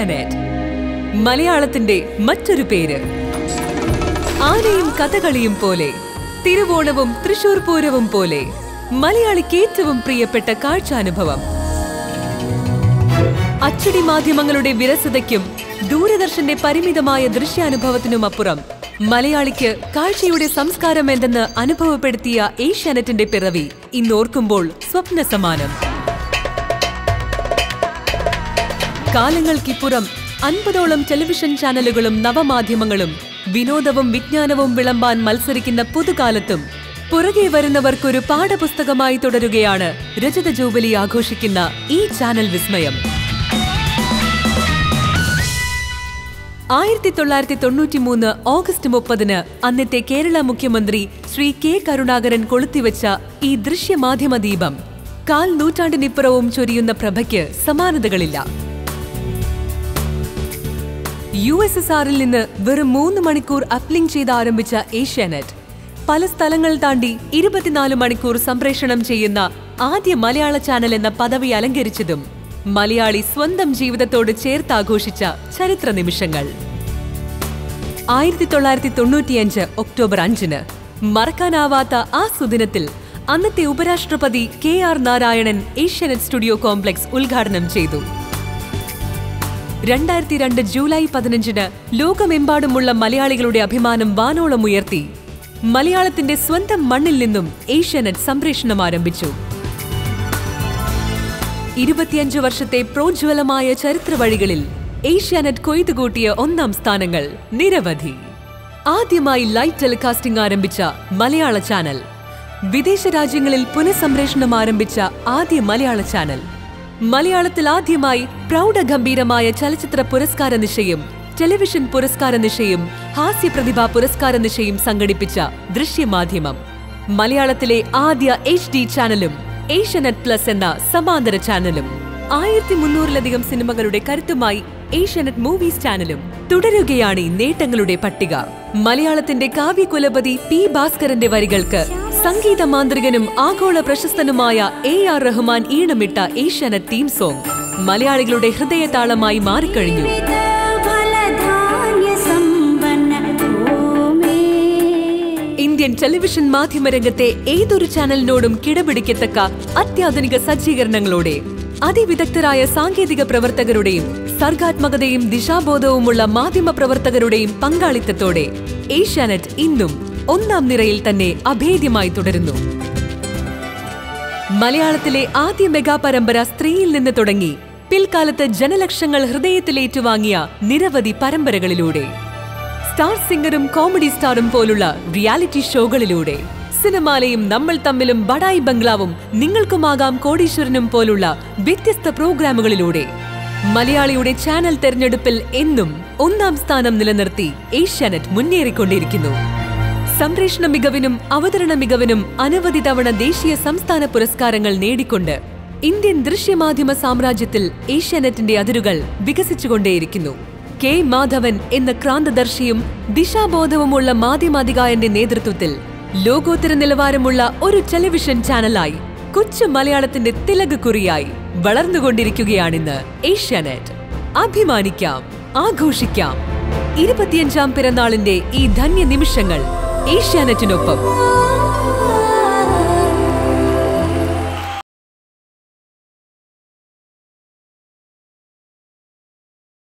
ഏഷ്യാനെറ്റ് മലയാളത്തിന്റെ മറ്റൊരു പേര് ആനയും കഥകളിയും പോലെ തിരുവോണവും തൃശൂർ പൂരവും പോലെ മലയാളിക്ക് ഏറ്റവും പ്രിയപ്പെട്ട കാഴ്ചാനുഭവം അച്ചടി മാധ്യമങ്ങളുടെ വിരസതയ്ക്കും ദൂരദർശന്റെ പരിമിതമായ ദൃശ്യാനുഭവത്തിനുമപ്പുറം മലയാളിക്ക് കാഴ്ചയുടെ സംസ്കാരം എന്തെന്ന് അനുഭവപ്പെടുത്തിയ ഏഷ്യാനെറ്റിന്റെ പിറവി ഇന്നോർക്കുമ്പോൾ സ്വപ്ന സമാനം കാലങ്ങൾക്കിപ്പുറം അൻപതോളം ടെലിവിഷൻ ചാനലുകളും നവമാധ്യമങ്ങളും വിനോദവും വിജ്ഞാനവും വിളമ്പാൻ മത്സരിക്കുന്ന പുതുകാലത്തും പുറകെ വരുന്നവർക്കൊരു പാഠപുസ്തകമായി തുടരുകയാണ് രജത ജൂബിലി ആഘോഷിക്കുന്ന ഈ ചാനൽ വിസ്മയം ആയിരത്തി തൊള്ളായിരത്തി തൊണ്ണൂറ്റി മൂന്ന് ഓഗസ്റ്റ് മുപ്പതിന് അന്നത്തെ കേരള മുഖ്യമന്ത്രി ശ്രീ കെ കരുണാകരൻ കൊളുത്തിവെച്ച ഈ ദൃശ്യമാധ്യമ ദീപം കാൽ നൂറ്റാണ്ടിനിപ്പുറവും ചൊരിയുന്ന പ്രഭയ്ക്ക് സമാനതകളില്ല യു എസ് എസ് ആറിൽ നിന്ന് വെറും മൂന്ന് മണിക്കൂർ അപ്ലിങ്ക് ചെയ്ത് ആരംഭിച്ച ഏഷ്യാനെറ്റ് പല സ്ഥലങ്ങൾ താണ്ടി ഇരുപത്തിനാല് മണിക്കൂർ സംപ്രേഷണം ചെയ്യുന്ന ആദ്യ മലയാള ചാനൽ എന്ന പദവി അലങ്കരിച്ചതും മലയാളി സ്വന്തം ജീവിതത്തോട് ചേർത്താഘോഷിച്ച ചരിത്ര നിമിഷങ്ങൾ ആയിരത്തി തൊള്ളായിരത്തി തൊണ്ണൂറ്റിയഞ്ച് ഒക്ടോബർ അഞ്ചിന് മറക്കാനാവാത്ത ആ സുദിനത്തിൽ അന്നത്തെ ഉപരാഷ്ട്രപതി K R Narayanan Asianet studio complex ഉദ്ഘാടനം ചെയ്തു രണ്ടായിരത്തി രണ്ട് ജൂലൈ പതിനഞ്ചിന് ലോകമെമ്പാടുമുള്ള മലയാളികളുടെ അഭിമാനം വാനോളം ഉയർത്തി മലയാളത്തിന്റെ സ്വന്തം മണ്ണിൽ നിന്നും ഏഷ്യാനെറ്റ് സംപ്രേഷണം ആരംഭിച്ചു ഇരുപത്തിയഞ്ചു വർഷത്തെ പ്രോജ്വലമായ ചരിത്ര വഴികളിൽ ഏഷ്യാനെറ്റ് കൊയ്തുകൂട്ടിയ ഒന്നാം സ്ഥാനങ്ങൾ നിരവധി ആദ്യമായി ലൈവ് ടെലികാസ്റ്റിംഗ് ആരംഭിച്ച മലയാള ചാനൽ വിദേശ രാജ്യങ്ങളിൽ പുനഃസംപ്രേഷണം ആരംഭിച്ച ആദ്യ മലയാള ചാനൽ മലയാളത്തിൽ ആദ്യമായി പ്രൗഢഗംഭീരമായ ചലച്ചിത്ര പുരസ്കാര നിശയും ടെലിവിഷൻ പുരസ്കാര നിശയും ഹാസ്യ പ്രതിഭാ പുരസ്കാര നിശയും സംഘടിപ്പിച്ച ദൃശ്യമാധ്യമം മലയാളത്തിലെ ആദ്യ എച്ച് ഡി ചാനലും ഏഷ്യാനെറ്റ് പ്ലസ് എന്ന സമാന്തര ചാനലും ആയിരത്തി മുന്നൂറിലധികം സിനിമകളുടെ കരുത്തുമായി ഏഷ്യാനെറ്റ് മൂവീസ് ചാനലും തുടരുകയാണ് ഈ നേട്ടങ്ങളുടെ പട്ടിക മലയാളത്തിന്റെ കാവ്യകുലപതി പി ഭാസ്കരന്റെ വരികൾക്ക് സംഗീത മാന്ത്രികനും ആഗോള പ്രശസ്തനുമായ എ ആർ റഹ്മാൻ ഈണമിട്ട ഏഷ്യാനെറ്റ് തീം സോങ് മലയാളികളുടെ ഹൃദയതാളമായി മാറിക്കഴിഞ്ഞു ഇന്ത്യൻ ടെലിവിഷൻ മാധ്യമരംഗത്തെ ഏതൊരു ചാനലിനോടും കിടപിടിക്കത്തക്ക അത്യാധുനിക സജ്ജീകരണങ്ങളോടെ അതിവിദഗ്ധരായ സാങ്കേതിക പ്രവർത്തകരുടെയും സർഗാത്മകതയും ദിശാബോധവുമുള്ള മാധ്യമ പ്രവർത്തകരുടെയും പങ്കാളിത്തത്തോടെ ഏഷ്യാനെറ്റ് ഇന്നും ഒന്നാം നിരയിൽ തന്നെ അഭേദ്യമായി തുടരുന്നു മലയാളത്തിലെ ആദ്യ മെഗാ പരമ്പര സ്ത്രീയിൽ നിന്ന് തുടങ്ങി പിൽക്കാലത്ത് ജനലക്ഷങ്ങൾ ഹൃദയത്തിലേറ്റുവാങ്ങിയ നിരവധി പരമ്പരകളിലൂടെ സ്റ്റാർ സിംഗറും കോമഡി സ്റ്റാറും പോലുള്ള റിയാലിറ്റി ഷോകളിലൂടെ സിനിമാലയും നമ്മൾ തമ്മിലും ബഡായി ബംഗ്ലാവും നിങ്ങൾക്കുമാകാം കോടീശ്വരനും പോലുള്ള വ്യത്യസ്ത പ്രോഗ്രാമുകളിലൂടെ മലയാളിയുടെ ചാനൽ തെരഞ്ഞെടുപ്പിൽ എന്നും ഒന്നാം സ്ഥാനം നിലനിർത്തി ഏഷ്യാനെറ്റ് മുന്നേറിക്കൊണ്ടിരിക്കുന്നു സംപ്രേഷണ മികവിനും അവതരണ മികവിനും അനവധി തവണ ദേശീയ സംസ്ഥാന പുരസ്കാരങ്ങൾ നേടിക്കൊണ്ട് ഇന്ത്യൻ ദൃശ്യമാധ്യമ സാമ്രാജ്യത്തിൽ ഏഷ്യാനെറ്റിന്റെ അതിരുകൾ വികസിച്ചുകൊണ്ടേയിരിക്കുന്നു കെ മാധവൻ എന്ന ക്രാന്തദർശിയും ദിശാബോധവുമുള്ള മാധ്യമാധികായന്റെ നേതൃത്വത്തിൽ ലോകോത്തര നിലവാരമുള്ള ഒരു ടെലിവിഷൻ ചാനലായി കൊച്ചു മലയാളത്തിന്റെ തിലകക്കുറിയായി വളർന്നുകൊണ്ടിരിക്കുകയാണിന്ന് ഏഷ്യാനെറ്റ് അഭിമാനിക്കാം ആഘോഷിക്കാം ഇരുപത്തിയഞ്ചാം പിറന്നാളിന്റെ ഈ ധന്യ നിമിഷങ്ങൾ ഏഷ്യാനെറ്റിനൊപ്പം